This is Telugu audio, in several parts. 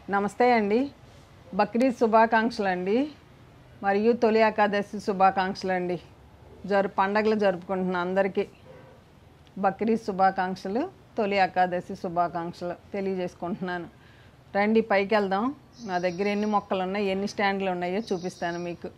నమస్తే అండి బక్రీద్ శుభాకాంక్షలు అండి మరియు తొలి ఏకాదశి శుభాకాంక్షలు అండి జరు పండగలు జరుపుకుంటున్న అందరికీ బక్రీద్ శుభాకాంక్షలు తొలి ఏకాదశి శుభాకాంక్షలు తెలియజేసుకుంటున్నాను రండి పైకి వెళ్దాం నా దగ్గర ఎన్ని మొక్కలు ఉన్నాయి ఎన్ని స్టాండ్లు ఉన్నాయో చూపిస్తాను మీకు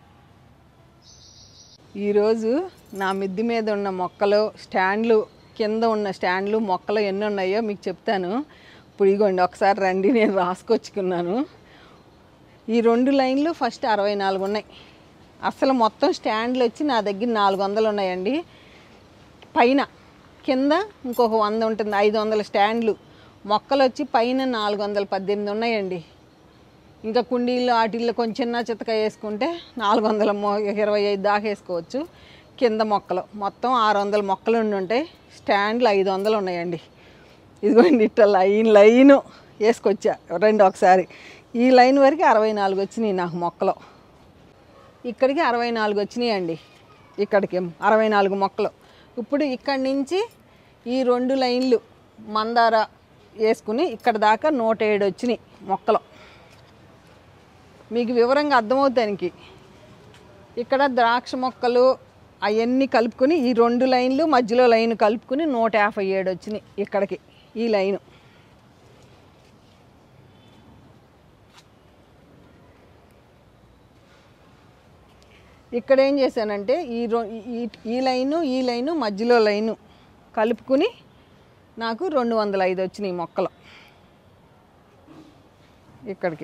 ఈరోజు నా మిద్ది మీద ఉన్న మొక్కలు స్టాండ్లు కింద ఉన్న స్టాండ్లు మొక్కలు ఎన్ని ఉన్నాయో మీకు చెప్తాను ఇప్పుడు ఇగోండి ఒకసారి రండి నేను రాసుకొచ్చుకున్నాను ఈ రెండు లైన్లు ఫస్ట్ అరవై నాలుగు ఉన్నాయి అసలు మొత్తం స్టాండ్లు వచ్చి నా దగ్గర నాలుగు వందలు ఉన్నాయండి పైన కింద ఇంకొక వంద ఉంటుంది ఐదు వందల స్టాండ్లు మొక్కలు వచ్చి పైన నాలుగు వందల పద్దెనిమిది ఉన్నాయండి ఇంకా కుండీలు వాటిల్లో కొంచెం చిన్న చితక వేసుకుంటే నాలుగు వందల మొ ఇరవై ఐదు దాకా వేసుకోవచ్చు కింద మొక్కలు మొత్తం ఆరు వందల మొక్కలు ఉండి ఉంటాయి స్టాండ్లు ఐదు వందలు ఉన్నాయండి ఇదిగోండి ఇట్లా లైన్ లైను వేసుకొచ్చా రెండు ఒకసారి ఈ లైన్ వరకు అరవై నాలుగు వచ్చినాయి నాకు మొక్కలు ఇక్కడికి అరవై నాలుగు వచ్చినాయండి ఇక్కడికి అరవై నాలుగు మొక్కలు ఇప్పుడు ఇక్కడి నుంచి ఈ రెండు లైన్లు మందార వేసుకుని ఇక్కడ దాకా నూట ఏడు వచ్చినాయి మొక్కలు మీకు వివరంగా అర్థమవుతానికి ఇక్కడ ద్రాక్ష మొక్కలు అవన్నీ కలుపుకొని ఈ రెండు లైన్లు మధ్యలో లైన్ కలుపుకొని నూట యాభై ఏడు వచ్చినాయి ఇక్కడికి ఈ లైను ఇక్కడ ఏం చేశానంటే ఈ రో ఈ ఈ లైను ఈ లైను మధ్యలో లైను కలుపుకుని నాకు రెండు వందల ఐదు వచ్చినాయి మొక్కలు ఇక్కడికి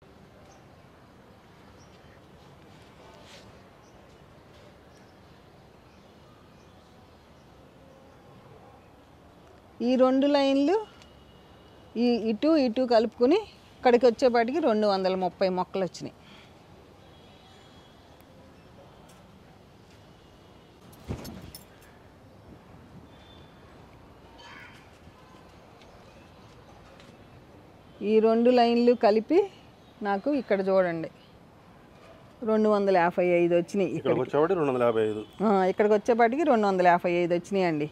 ఈ రెండు లైన్లు ఈ ఇటు ఇటు కలుపుకుని ఇక్కడికి వచ్చేపాటికి రెండు వందల ముప్పై మొక్కలు వచ్చినాయి ఈ రెండు లైన్లు కలిపి నాకు ఇక్కడ చూడండి రెండు వందల యాభై ఐదు వచ్చినాయి ఇక్కడ ఇక్కడికి వచ్చేవాడి రెండు వందల యాభై ఐదు ఆ, ఇక్కడికి వచ్చేపాటికి రెండు వందల యాభై ఐదు వచ్చినాయండి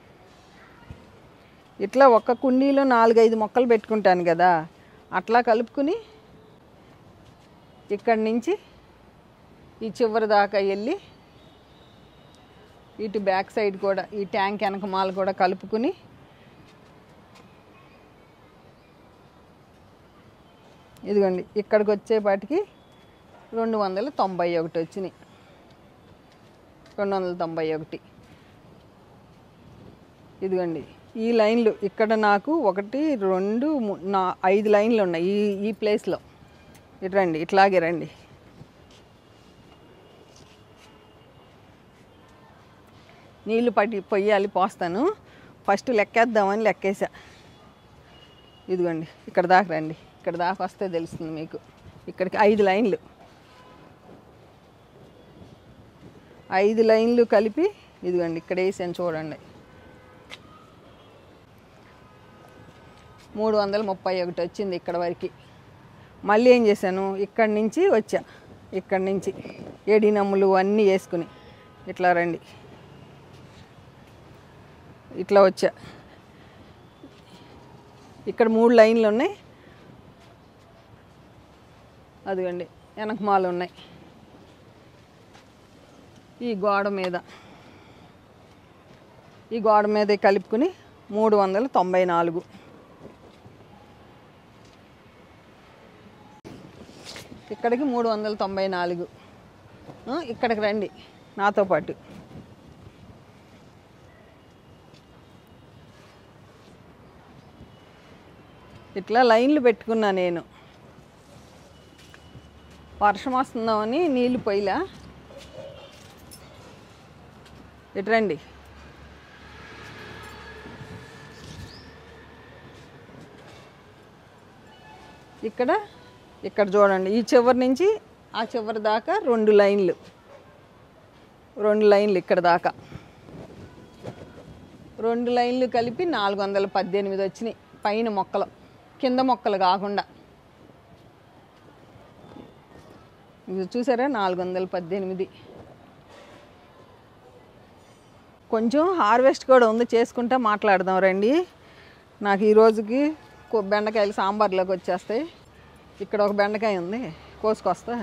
ఇట్లా ఒక్క కుండీలో నాలుగైదు మొక్కలు పెట్టుకుంటాను కదా అట్లా కలుపుకుని ఇక్కడి నుంచి ఈ చివరి దాకా వెళ్ళి ఇటు బ్యాక్ సైడ్ కూడా ఈ ట్యాంక్ వెనకమాల కూడా కలుపుకుని ఇదిగోండి ఇక్కడికి వచ్చేపాటికి రెండు వందల తొంభై ఒకటి వచ్చినాయి రెండు వందల తొంభై ఒకటి ఇదిగోండి ఈ లైన్లు ఇక్కడ నాకు ఒకటి రెండు ము- నా ఐదు లైన్లు ఉన్నాయి ఈ ఈ ప్లేస్లో ఇటు రండి ఇట్లాగే రండి నీళ్లు పట్టి పొయ్యాలి పోస్తాను ఫస్ట్ లెక్కేద్దామని లెక్కేసా ఇదిగోండి ఇక్కడ దాకా రండి ఇక్కడ దాకా వస్తే తెలుస్తుంది మీకు ఇక్కడికి ఐదు లైన్లు ఐదు లైన్లు కలిపి ఇదిగోండి ఇక్కడ వేసాను చూడండి మూడు వందల ముప్పై ఒకటి వచ్చింది ఇక్కడ వరకు మళ్ళీ ఏం చేశాను ఇక్కడి నుంచి వచ్చా ఇక్కడి నుంచి ఏడి నమ్ములు అన్నీ వేసుకుని ఇట్లా రండి ఇట్లా వచ్చా ఇక్కడ మూడు లైన్లు ఉన్నాయి అదిగండి వెనకమాలు ఉన్నాయి ఈ గోడ మీద ఈ గోడ మీద కలుపుకుని మూడు వందల తొంభై నాలుగు ఇక్కడికి మూడు వందల తొంభై నాలుగు ఆ, ఇక్కడికి రండి నాతో పాటు ఇట్లా లైన్లు పెట్టుకున్నా నేను వర్షం వస్తుందామని నీళ్ళు పోయిలా ఇటు రండి ఇక్కడ ఇక్కడ చూడండి ఈ చివరి నుంచి ఆ చివరి దాకా రెండు లైన్లు రెండు లైన్లు ఇక్కడ దాకా రెండు లైన్లు కలిపి నాలుగు వందల పద్దెనిమిది వచ్చినాయి పైన మొక్కలు కింద మొక్కలు కాకుండా ఇది చూసారా నాలుగు వందల పద్దెనిమిది కొంచెం హార్వెస్ట్ కూడా ఉంది చేసుకుంటా మాట్లాడదాం రండి నాకు ఈ రోజుకి కొ- బెండకాయలు సాంబార్లోకి వచ్చేస్తాయి ఇక్కడ ఒక బెండకాయ ఉంది కోసుకొస్తా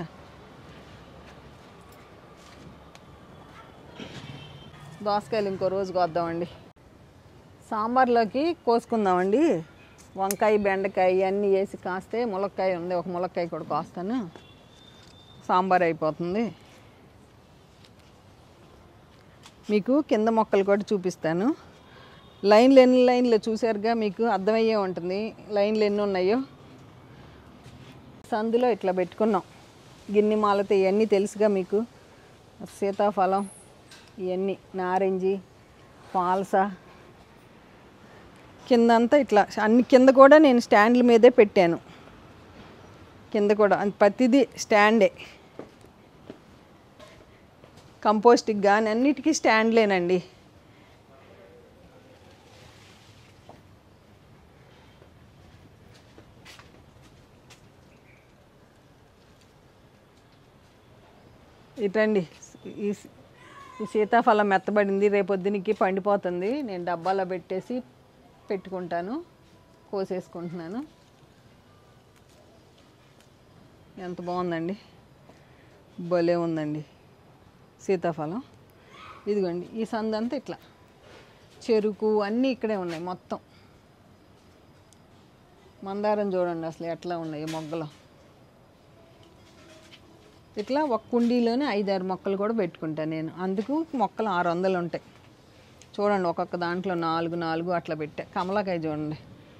దోసకాయలు ఇంకో రోజు కోద్దామండి సాంబార్లోకి కోసుకుందామండి వంకాయ బెండకాయ అన్నీ వేసి కాస్తే ములక్కాయ ఉంది ఒక ములక్కాయ కూడా కోస్తాను సాంబార్ అయిపోతుంది మీకు కింద మొక్కలు కూడా చూపిస్తాను లైన్లు ఎన్ని లైన్లు చూసారుగా మీకు అర్థమయ్యే ఉంటుంది లైన్లు ఎన్ని ఉన్నాయో సందులో ఇట్లా పెట్టుకున్నాం గిన్నె మాలత ఇవన్నీ తెలుసుగా మీకు సీతాఫలం ఇవన్నీ నారింజి పాల్స కిందంతా ఇట్లా అన్ని కింద కూడా నేను స్టాండ్ల మీదే పెట్టాను కింద కూడా అన్- ప్రతిదీ స్టాండే కంపోస్ట్కి కానీ అన్నిటికీ స్టాండ్లేనండి ఇటండి ఈ ఈ సీతాఫలం మెత్తబడింది రేపొద్దునికి పండిపోతుంది నేను డబ్బాలో పెట్టేసి పెట్టుకుంటాను కోసేసుకుంటున్నాను ఎంత బాగుందండి భలే ఉందండి సీతాఫలం ఇదిగోండి ఈ సందంతా ఇట్లా చెరుకు అన్నీ ఇక్కడే ఉన్నాయి మొత్తం మందారం చూడండి అసలు ఎట్లా ఉన్నాయి మొగ్గలు ఇట్లా ఒక కుండీలోనే ఐదారు మొక్కలు కూడా పెట్టుకుంటాను నేను అందుకు మొక్కలు ఆరు వందలు ఉంటాయి చూడండి ఒక్కొక్క దాంట్లో నాలుగు నాలుగు అట్లా పెట్టా కమలాకాయ చూడండి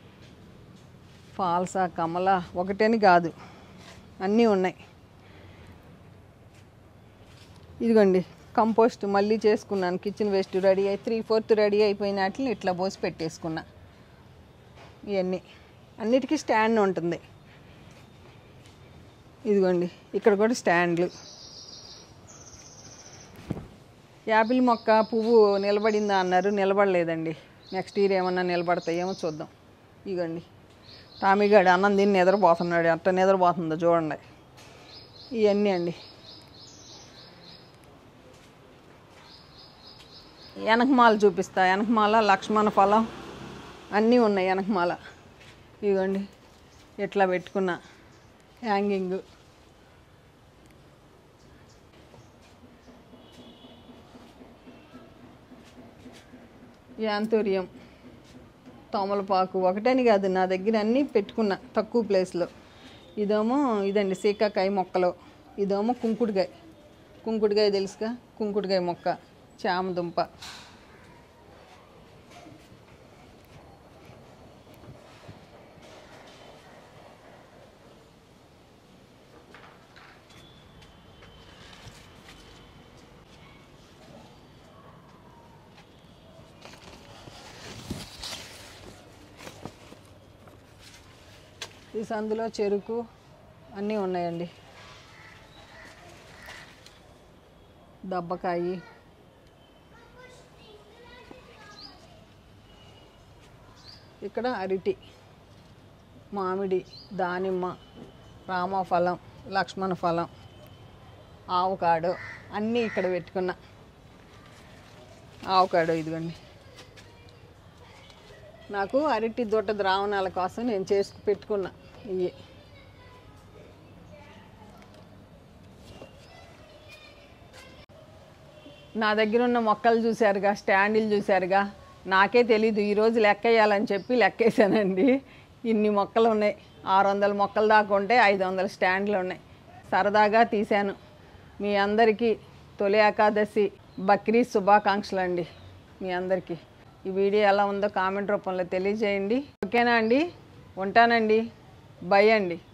ఫాల్సా కమల ఒకటని కాదు అన్నీ ఉన్నాయి ఇదిగోండి కంపోస్ట్ మళ్ళీ చేసుకున్నాను కిచెన్ వేస్ట్ రెడీ అయి త్రీ ఫోర్త్ రెడీ అయిపోయిన వాటిని ఇట్లా పోసి పెట్టేసుకున్నా ఇవన్నీ అన్నిటికీ స్టాండ్ ఉంటుంది ఇదిగోండి ఇక్కడ కూడా స్టాండ్లు యాపిల్ మొక్క పువ్వు నిలబడిందా అన్నారు నిలబడలేదండి నెక్స్ట్ ఇయర్ ఏమన్నా నిలబడతాయేమో చూద్దాం ఇగోండి టామీగాడు అన్నం తిని నిద్రపోతున్నాడు అట్ట నిద్రపోతుందో చూడండి ఇవన్నీ అండి వెనకమాల చూపిస్తా వెనకమాల లక్ష్మణ ఫలం అన్నీ ఉన్నాయి వెనకమాల ఇదిగోండి ఇట్లా పెట్టుకున్నా హ్యాంగింగ్ యాంతూరియం తోమలపాకు ఒకటని కాదు నా దగ్గర అన్నీ పెట్టుకున్నా తక్కువ ప్లేస్లో ఇదేమో ఇదండి సీకాకాయ మొక్కలు ఇదేమో కుంకుడుకాయ కుంకుడుకాయ తెలుసుగా కుంకుడుకాయ మొక్క చామదుంప ఈ సందులో చెరుకు అన్నీ ఉన్నాయండి దబ్బకాయి ఇక్కడ అరటి మామిడి దానిమ్మ రామఫలం లక్ష్మణ ఫలం ఆవకాడు అన్నీ ఇక్కడ పెట్టుకున్నా ఆవకాడు ఇదిగోండి నాకు అరటి దొట్ట ద్రావణాల కోసం నేను చేసి పెట్టుకున్నా ఇవి నా దగ్గర ఉన్న మొక్కలు చూశారుగా స్టాండిల్ చూశారుగా నాకే తెలీదు ఈరోజు లెక్క వేయాలని చెప్పి లెక్కేసానండి ఇన్ని మొక్కలు ఉన్నాయి ఆరు వందల మొక్కలు దాకా ఉంటే ఐదు వందల స్టాండ్లు ఉన్నాయి సరదాగా తీశాను మీ అందరికీ తొలి ఏకాదశి బక్రీద్ శుభాకాంక్షలు అండి మీ అందరికీ ఈ వీడియో ఎలా ఉందో కామెంట్ రూపంలో తెలియజేయండి ఓకేనా అండి ఉంటానండి బై అండి